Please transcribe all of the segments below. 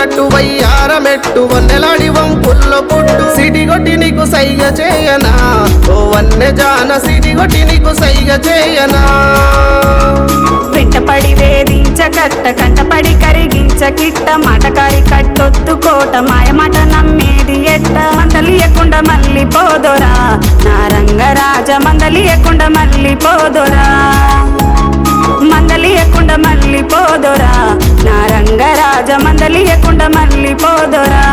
గట్టు వయ్యార మెట్టు వన్నెలాడి వంపుల్లో పుట్టు సిటి కొట్టి నీకు సైగ చేయనా ఓ వన్నె జాన సిటి కొట్టి నీకు సైగ చేయనా వెంటపడి వేధించ కట్ట కంటపడి కరిగించ కిట్ట మాటకారి కట్టొద్దు కోట మాయమాట నమ్మేది ఎట్ట మందలియకుండా మళ్ళీ పోదొరా నా రంగరాజ మందలియకుండా మళ్ళీ పోదొరా మందలియకుండా మళ్ళీ పోదొరా నా రంగరాజ మందలియకుండా మళ్ళీ పోదొరా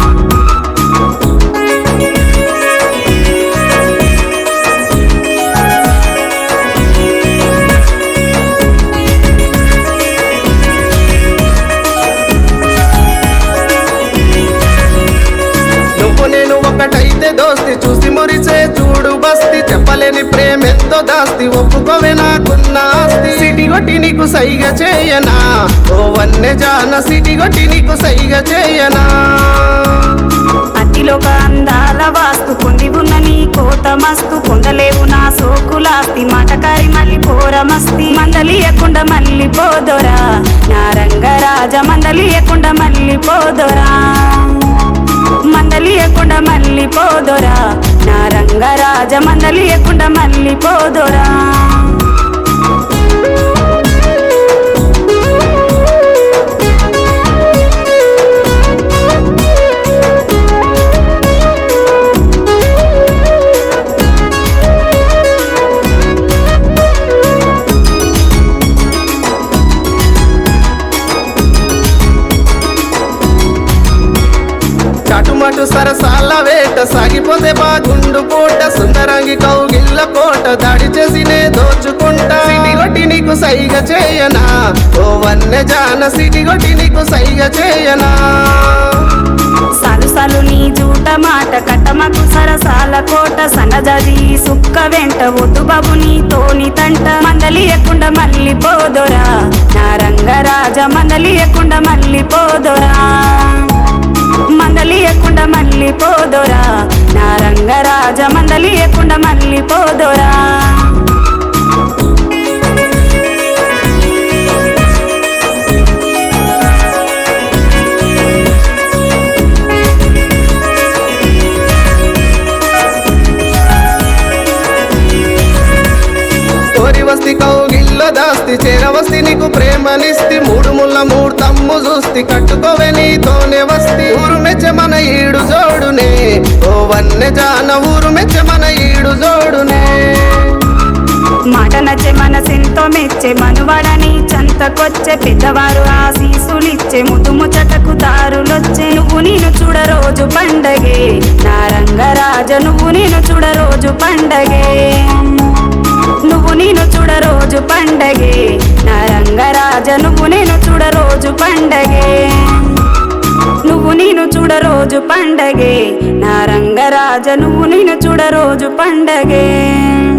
నువ్వు నేను ఒకటైతే దోస్తి చూసి మురిసే చూడు బస్తి చెప్పలేని ప్రేమెంతో దాస్తి ఒప్పుకోవే నాకున్న ఆస్తి సిటి కొట్టి నీకు సైగ చేయనా ఓ వన్నె జాన సిటి కొట్టి నీకు సైగ చేయనా అతిలోక అందాల వాస్తు పొంది ఉన్న నీ కోత మస్తు పొందలేవు నా సోకులాస్తి మాటకారి మళ్ళీ పోరమస్తి మందలియకుండా మళ్ళీ పోదొరా నా రంగరాజ మందలియకుండా మళ్ళీ పోదొరా మందలియకుండా మళ్ళీ పోదొరా నా రంగరాజ మందలియకుండా మళ్ళీ పోదొరా చాటుమాటు సరసాల వేట సాగిపోతే బాగుండు పూట సుందరంగి కౌగిల్ల కోట దాడి చేసి నే దోచుకుంటా సిటి కొట్టి నీకు సైగ చేయనా ఓ వన్నె జాన సిటి కొట్టి నీకు సైగ చేయనా సాలు సాలు నీ జూట మాట కట్టమకు సరసాల కోట సన్నజాజి సుక్క వెంట వద్దు బాబు నీతోని తంట మందలియకుండా మళ్ళీ పోదొరా నా రంగరాజ మందలియకుండా మళ్ళీ పోదొరా మందలియకుండా మళ్ళీ పోదొరా నా రంగరాజ మందలియకుండా మళ్ళీ పోదొరా కోరి వస్తి కౌగిల్ల దాస్తి చేరవస్తి నీకు ప్రేమనిస్తి మూడు ముళ్ళ మూడు తమ్ము చూస్తి కట్టుకోవే నీతోనే వస్తి ఊరు మెచ్చ మన ఈడు జోడునే ఓ వన్నె జాన ఊరు మెచ్చ మన ఈడు జోడునే మాట నచ్చే మనసెంతో మెచ్చే మనువాడని చంతకొచ్చే పెద్దవారు ఆశీసులిచ్చే ముద్దు ముచ్చటకు దారులొచ్చే నువ్వు నేను చూడ రోజు పండగే నా రంగరాజ నువ్వు నేను చూడ రోజు పండగే నువ్వు నేను చూడ రోజు పండగే నా రంగరాజ నువ్వు నేను చూడ రోజు పండగే నువ్వు నేను చూడ రోజు పండగే నా రంగరాజ నువ్వు నేను చూడ రోజు పండగే